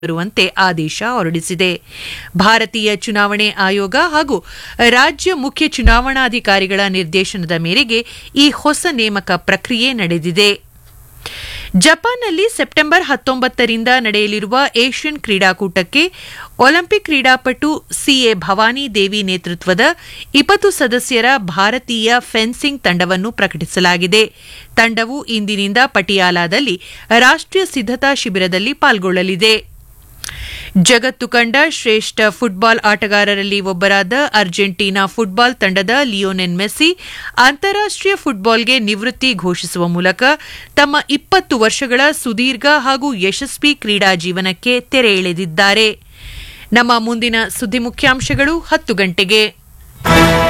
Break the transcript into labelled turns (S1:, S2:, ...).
S1: ಬರುವಂತೆ ಆದೇಶ ಹೊರಡಿಸಿದೆ ಭಾರತೀಯ ಚುನಾವಣೆ ಆಯೋಗ ಹಾಗೂ ರಾಜ್ಯ ಮುಖ್ಯ ಚುನಾವಣಾಧಿಕಾರಿಗಳ ನಿರ್ದೇಶನದ ಮೇರೆಗೆ ಈ ಹೊಸ ನೇಮಕ ಪ್ರಕ್ರಿಯೆ ನಡೆದಿದೆ ಜಪಾನ್ನಲ್ಲಿ ಸೆಪ್ಟೆಂಬರ್ ಹತ್ತೊಂಬತ್ತರಿಂದ ನಡೆಯಲಿರುವ ಏಷ್ಯನ್ ಕ್ರೀಡಾಕೂಟಕ್ಕೆ ಒಲಿಂಪಿಕ್ ಕ್ರೀಡಾಪಟು ಸಿಎ ಭವಾನಿ ದೇವಿ ನೇತೃತ್ವದ ಇಪ್ಪತ್ತು ಸದಸ್ಯರ ಭಾರತೀಯ ಫೆನ್ಸಿಂಗ್ ತಂಡವನ್ನು ಪ್ರಕಟಿಸಲಾಗಿದೆ ತಂಡವು ಇಂದಿನಿಂದ ಪಟಿಯಾಲಾದಲ್ಲಿ ರಾಷ್ಟ್ರೀಯ ಸಿದ್ಧತಾ ಶಿಬಿರದಲ್ಲಿ ಪಾಲ್ಗೊಳ್ಳಲಿದೆ ಜಗತ್ತು ಕಂಡ ಶ್ರೇಷ್ಠ ಫುಟ್ಬಾಲ್ ಆಟಗಾರರಲ್ಲಿ ಒಬ್ಬರಾದ ಅರ್ಜೆಂಟೀನಾ ಫುಟ್ಬಾಲ್ ತಂಡದ ಲಿಯೋನೆನ್ ಮೆಸ್ಸಿ ಅಂತಾರಾಷ್ಟೀಯ ಫುಟ್ಬಾಲ್ಗೆ ನಿವೃತ್ತಿ ಘೋಷಿಸುವ ಮೂಲಕ ತಮ್ಮ ಇಪ್ಪತ್ತು ವರ್ಷಗಳ ಸುದೀರ್ಘ ಹಾಗೂ ಯಶಸ್ವಿ ಕ್ರೀಡಾ ಜೀವನಕ್ಕೆ ತೆರೆ ಎಳೆದಿದ್ದಾರೆ ನಮ್ಮ ಮುಂದಿನ ಸುದ್ದಿ ಮುಖ್ಯಾಂಶಗಳು ಹತ್ತು ಗಂಟೆಗೆ